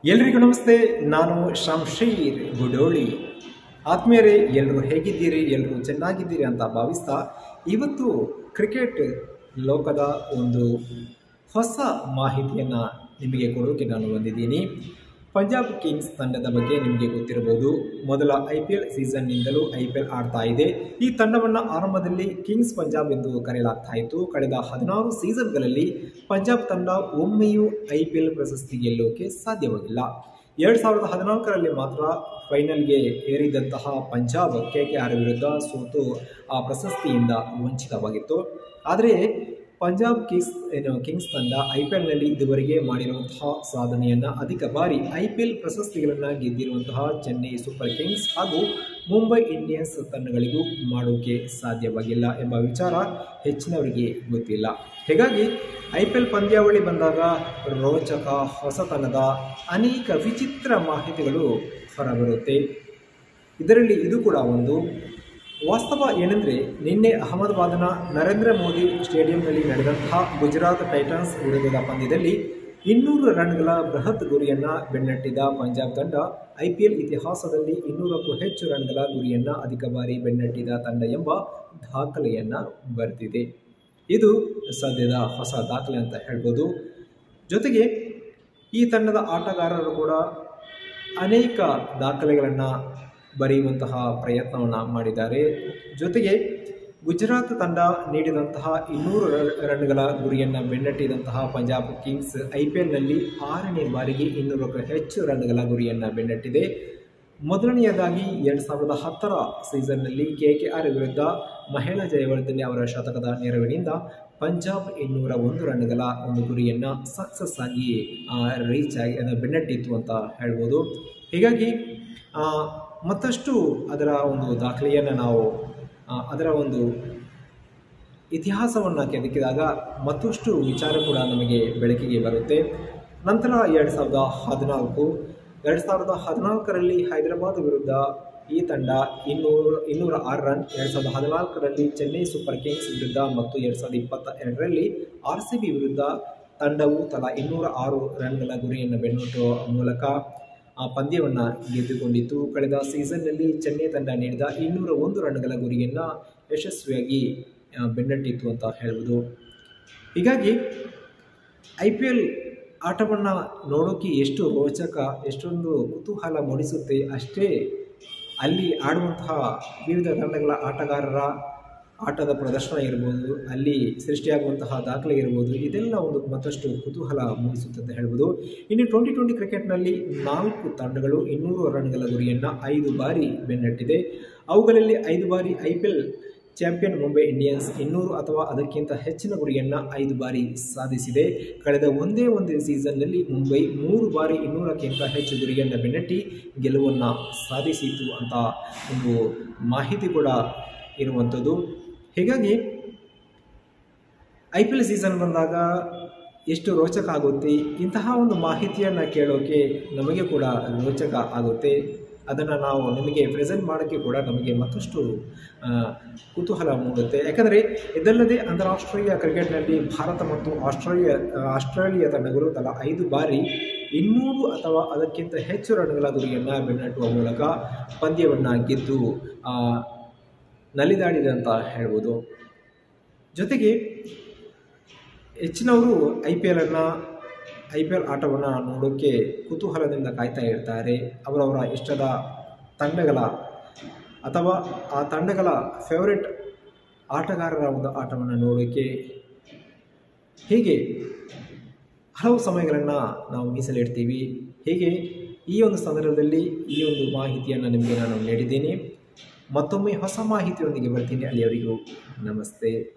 ಎಲ್ರಿಗೂ ನಮಸ್ತೆ ನಾನು ಶಂಶೀರ್ ಗುಡೋಳಿ ಆತ್ಮೀಯರೇ ಎಲ್ಲರೂ ಹೇಗಿದ್ದೀರಿ ಎಲ್ಲರೂ ಚೆನ್ನಾಗಿದ್ದೀರಿ ಅಂತ ಭಾವಿಸ್ತಾ ಇವತ್ತು ಕ್ರಿಕೆಟ್ ಲೋಕದ ಒಂದು ಹೊಸ ಮಾಹಿತಿಯನ್ನು ನಿಮಗೆ ಕೊಡೋಕೆ ನಾನು ಬಂದಿದ್ದೀನಿ ಪಂಜಾಬ್ ಕಿಂಗ್ಸ್ ತಂಡದ ಬಗ್ಗೆ ನಿಮಗೆ ಗೊತ್ತಿರಬಹುದು ಮೊದಲ ಐ ಪಿ ಎಲ್ ಸೀಸನ್ನಿಂದಲೂ ಐ ಪಿ ಎಲ್ ಆಡ್ತಾ ಇದೆ ಈ ತಂಡವನ್ನು ಆರಂಭದಲ್ಲಿ ಕಿಂಗ್ಸ್ ಪಂಜಾಬ್ ಎಂದು ಕರೆಯಲಾಗ್ತಾ ಇತ್ತು ಕಳೆದ ಹದಿನಾರು ಸೀಸನ್ಗಳಲ್ಲಿ ಪಂಜಾಬ್ ತಂಡ ಒಮ್ಮೆಯೂ ಐ ಪಿ ಎಲ್ ಪ್ರಶಸ್ತಿ ಗೆಲ್ಲೋಕೆ ಸಾಧ್ಯವಾಗಿಲ್ಲ ಎರಡು ಸಾವಿರದ ಹದಿನಾಲ್ಕರಲ್ಲಿ ಮಾತ್ರ ಫೈನಲ್ಗೆ ಏರಿದಂತಹ ಪಂಜಾಬ್ ಕೆ ಕೆ ಆರ್ ವಿರುದ್ಧ ಸೋತು ಆ ಪ್ರಶಸ್ತಿಯಿಂದ ವಂಚಿತವಾಗಿತ್ತು ಆದರೆ ಪಂಜಾಬ್ ಕಿಂಗ್ಸ್ ಏನು ಕಿಂಗ್ಸ್ ತಂಡ ಐ ಪಿ ಎಲ್ನಲ್ಲಿ ಇದುವರೆಗೆ ಮಾಡಿರುವಂತಹ ಸಾಧನೆಯನ್ನು ಅಧಿಕ ಬಾರಿ ಐ ಪಿ ಎಲ್ ಪ್ರಶಸ್ತಿಗಳನ್ನು ಗೆದ್ದಿರುವಂತಹ ಚೆನ್ನೈ ಸೂಪರ್ ಕಿಂಗ್ಸ್ ಹಾಗೂ ಮುಂಬೈ ಇಂಡಿಯನ್ಸ್ ತಂಡಗಳಿಗೂ ಮಾಡೋಕೆ ಸಾಧ್ಯವಾಗಿಲ್ಲ ಎಂಬ ವಿಚಾರ ಹೆಚ್ಚಿನವರಿಗೆ ಗೊತ್ತಿಲ್ಲ ಹೀಗಾಗಿ ಐ ಪಿ ಎಲ್ ಪಂದ್ಯಾವಳಿ ಬಂದಾಗ ರೋಚಕ ಹೊಸತನದ ಅನೇಕ ವಿಚಿತ್ರ ಮಾಹಿತಿಗಳು ಹೊರಬರುತ್ತೆ ಇದರಲ್ಲಿ ಇದು ಕೂಡ ಒಂದು ವಾಸ್ತವ ಏನೆಂದರೆ ನಿನ್ನೆ ಅಹಮದಾಬಾದ್ನ ನರೇಂದ್ರ ಮೋದಿ ಸ್ಟೇಡಿಯಂನಲ್ಲಿ ನಡೆದಂತಹ ಗುಜರಾತ್ ಟೈಟನ್ಸ್ ವಿರುದ್ಧದ ಪಂದ್ಯದಲ್ಲಿ ಇನ್ನೂರು ರನ್ಗಳ ಬೃಹತ್ ಗುರಿಯನ್ನು ಬೆನ್ನಟ್ಟಿದ ಪಂಜಾಬ್ ತಂಡ ಐ ಪಿ ಎಲ್ ಇತಿಹಾಸದಲ್ಲಿ ಇನ್ನೂರಕ್ಕೂ ಹೆಚ್ಚು ರನ್ಗಳ ಗುರಿಯನ್ನು ಅಧಿಕ ಬಾರಿ ಬೆನ್ನಟ್ಟಿದ ತಂಡ ಎಂಬ ದಾಖಲೆಯನ್ನು ಬರೆದಿದೆ ಇದು ಸದ್ಯದ ಹೊಸ ದಾಖಲೆ ಅಂತ ಹೇಳ್ಬೋದು ಜೊತೆಗೆ ಈ ತಂಡದ ಆಟಗಾರರು ಕೂಡ ಅನೇಕ ದಾಖಲೆಗಳನ್ನು ಬರೆಯುವಂತಹ ಪ್ರಯತ್ನವನ್ನು ಮಾಡಿದ್ದಾರೆ ಜೊತೆಗೆ ಗುಜರಾತ್ ತಂಡ ನೀಡಿದಂತಹ ಇನ್ನೂರು ರನ್ಗಳ ಗುರಿಯನ್ನು ಬೆನ್ನಟ್ಟಿದಂತಹ ಪಂಜಾಬ್ ಕಿಂಗ್ಸ್ ಐ ಪಿ ಎಲ್ನಲ್ಲಿ ಆರನೇ ಬಾರಿಗೆ ಇನ್ನೂರಕ್ಕೂ ಹೆಚ್ಚು ರನ್ಗಳ ಗುರಿಯನ್ನು ಬೆನ್ನಟ್ಟಿದೆ ಮೊದಲನೆಯದಾಗಿ ಎರಡು ಸಾವಿರದ ಹತ್ತರ ಸೀಸನ್ನಲ್ಲಿ ಕೆ ಕೆ ಆರ್ ವಿರುದ್ಧ ಮಹಿಳಾ ಜಯವರ್ಧನೆ ಅವರ ಶತಕದ ನೆರವಿನಿಂದ ಪಂಜಾಬ್ ಇನ್ನೂರ ಒಂದು ರನ್ಗಳ ಒಂದು ಗುರಿಯನ್ನು ಸಕ್ಸಸ್ ಆಗಿ ರೀಚ್ ಆಗಿ ಅದನ್ನು ಬೆನ್ನಟ್ಟಿತ್ತು ಅಂತ ಹೇಳ್ಬೋದು ಹೀಗಾಗಿ ಮತ್ತಷ್ಟು ಅದರ ಒಂದು ದಾಖಲೆಯನ್ನು ನಾವು ಅದರ ಒಂದು ಇತಿಹಾಸವನ್ನು ಕೆದಕಿದಾಗ ಮತ್ತಷ್ಟು ವಿಚಾರ ಕೂಡ ನಮಗೆ ಬೆಳಕಿಗೆ ಬರುತ್ತೆ ನಂತರ ಎರಡು ಸಾವಿರದ ಹದಿನಾಲ್ಕು ಎರಡು ಸಾವಿರದ ಹದಿನಾಲ್ಕರಲ್ಲಿ ಹೈದರಾಬಾದ್ ವಿರುದ್ಧ ಈ ತಂಡ ಇನ್ನೂರು ಇನ್ನೂರ ಆರು ರನ್ ಎರಡು ಸಾವಿರದ ಹದಿನಾಲ್ಕರಲ್ಲಿ ಚೆನ್ನೈ ಸೂಪರ್ ಕಿಂಗ್ಸ್ ವಿರುದ್ಧ ಮತ್ತು ಎರಡು ಸಾವಿರದ ಇಪ್ಪತ್ತ ಎರಡರಲ್ಲಿ ಆರ್ ಸಿ ಬಿ ವಿರುದ್ಧ ತಂಡವು ತಲಾ ಇನ್ನೂರ ಆರು ರನ್ಗಳ ಗುರಿಯನ್ನು ಬೆನ್ನಟ್ಟುವ ಮೂಲಕ ಆ ಪಂದ್ಯವನ್ನು ಗೆದ್ದುಕೊಂಡಿತ್ತು ಕಳೆದ ಸೀಸನ್ನಲ್ಲಿ ಚೆನ್ನೈ ತಂಡ ನೀಡಿದ ಇನ್ನೂರ ಒಂದು ರನ್ಗಳ ಗುರಿಯನ್ನು ಯಶಸ್ವಿಯಾಗಿ ಬೆನ್ನಟ್ಟಿತ್ತು ಅಂತ ಹೇಳ್ಬೋದು ಹೀಗಾಗಿ ಐ ಪಿ ಎಲ್ ಆಟವನ್ನು ನೋಡೋಕ್ಕೆ ಎಷ್ಟು ರೋಚಕ ಎಷ್ಟೊಂದು ಕುತೂಹಲ ಮೂಡಿಸುತ್ತೆ ಅಷ್ಟೇ ಅಲ್ಲಿ ಆಡುವಂತಹ ವಿವಿಧ ತಂಡಗಳ ಆಟಗಾರರ ಆಟದ ಪ್ರದರ್ಶನ ಇರ್ಬೋದು ಅಲ್ಲಿ ಸೃಷ್ಟಿಯಾಗುವಂತಹ ದಾಖಲೆ ಇರ್ಬೋದು ಇದೆಲ್ಲ ಒಂದು ಮತ್ತಷ್ಟು ಕುತೂಹಲ ಮೂಡಿಸುತ್ತೆ ಅಂತ ಹೇಳ್ಬೋದು ಇನ್ನು ಟ್ವೆಂಟಿ ಟ್ವೆಂಟಿ ಕ್ರಿಕೆಟ್ನಲ್ಲಿ ನಾಲ್ಕು ತಂಡಗಳು ಇನ್ನೂರು ರನ್ಗಳ ಗುರಿಯನ್ನು ಐದು ಬಾರಿ ಬೆನ್ನಟ್ಟಿದೆ ಅವುಗಳಲ್ಲಿ ಐದು ಬಾರಿ I P L champion Mumbai Indians ಇನ್ನೂರು ಅಥವಾ ಅದಕ್ಕಿಂತ ಹೆಚ್ಚಿನ ಗುರಿಯನ್ನು ಐದು ಬಾರಿ ಸಾಧಿಸಿದೆ ಕಳೆದ ಒಂದೇ ಒಂದು ಸೀಸನ್ನಲ್ಲಿ ಮುಂಬೈ ಮೂರು ಬಾರಿ ಇನ್ನೂರಕ್ಕಿಂತ ಹೆಚ್ಚು ಗುರಿಯನ್ನು ಬೆನ್ನಟ್ಟಿ ಗೆಲುವನ್ನು ಸಾಧಿಸಿತು ಅಂತ ಒಂದು ಮಾಹಿತಿ ಕೂಡ ಇರುವಂಥದ್ದು ಹೀಗಾಗಿ ಐ ಪಿ ಎಲ್ ಸೀಸನ್ ಬಂದಾಗ ಎಷ್ಟು ರೋಚಕ ಆಗುತ್ತೆ ಇಂತಹ ಒಂದು ಮಾಹಿತಿಯನ್ನು ಕೇಳೋಕ್ಕೆ ನಮಗೆ ಕೂಡ ರೋಚಕ ಆಗುತ್ತೆ ಅದನ್ನು ನಾವು ನಿಮಗೆ ಪ್ರೆಸೆಂಟ್ ಮಾಡೋಕ್ಕೆ ಕೂಡ ನಮಗೆ ಮತ್ತಷ್ಟು ಕುತೂಹಲ ಮೂಡುತ್ತೆ ಯಾಕಂದರೆ ಇದಲ್ಲದೆ ಅಂತಾರಾಷ್ಟ್ರೀಯ ಕ್ರಿಕೆಟ್ನಲ್ಲಿ ಭಾರತ ಮತ್ತು ಆಸ್ಟ್ರೇಲಿಯಾ ಆಸ್ಟ್ರೇಲಿಯಾ ತಂಡಗಳು ತಲಾ ಐದು ಬಾರಿ ಇನ್ನೂರು ಅಥವಾ ಅದಕ್ಕಿಂತ ಹೆಚ್ಚು ರನ್ಗಳ ಗುರಿಯನ್ನು ಬೆನ್ನಟ್ಟುವ ಮೂಲಕ ಪಂದ್ಯವನ್ನು ಗೆದ್ದು ನಲಿದಾಡಿದೆ ಅಂತ ಹೇಳ್ಬೋದು ಜೊತೆಗೆ ಹೆಚ್ಚಿನವರು ಐ ಪಿ ಎಲನ್ನು ಐ ಪಿ ಎಲ್ ಆಟವನ್ನು ನೋಡೋಕ್ಕೆ ಕುತೂಹಲದಿಂದ ಕಾಯ್ತಾ ಇರ್ತಾರೆ ಅವರವರ ಇಷ್ಟದ ತಂಡಗಳ ಅಥವಾ ಆ ತಂಡಗಳ ಫೇವರೆಟ್ ಆಟಗಾರರ ಒಂದು ಆಟವನ್ನು ನೋಡೋಕ್ಕೆ ಹೀಗೆ ಹಲವು ಸಮಯಗಳನ್ನು ನಾವು ಮೀಸಲಿಡ್ತೀವಿ ಹೀಗೆ ಈ ಒಂದು ಸಂದರ್ಭದಲ್ಲಿ ಈ ಒಂದು ಮಾಹಿತಿಯನ್ನು ನಿಮಗೆ ನಾನು ನೀಡಿದ್ದೀನಿ ಮತ್ತೊಮ್ಮೆ ಹೊಸ ಮಾಹಿತಿಯೊಂದಿಗೆ ಬರ್ತೀನಿ ಅಲ್ಲಿಯವರಿಗೂ ನಮಸ್ತೆ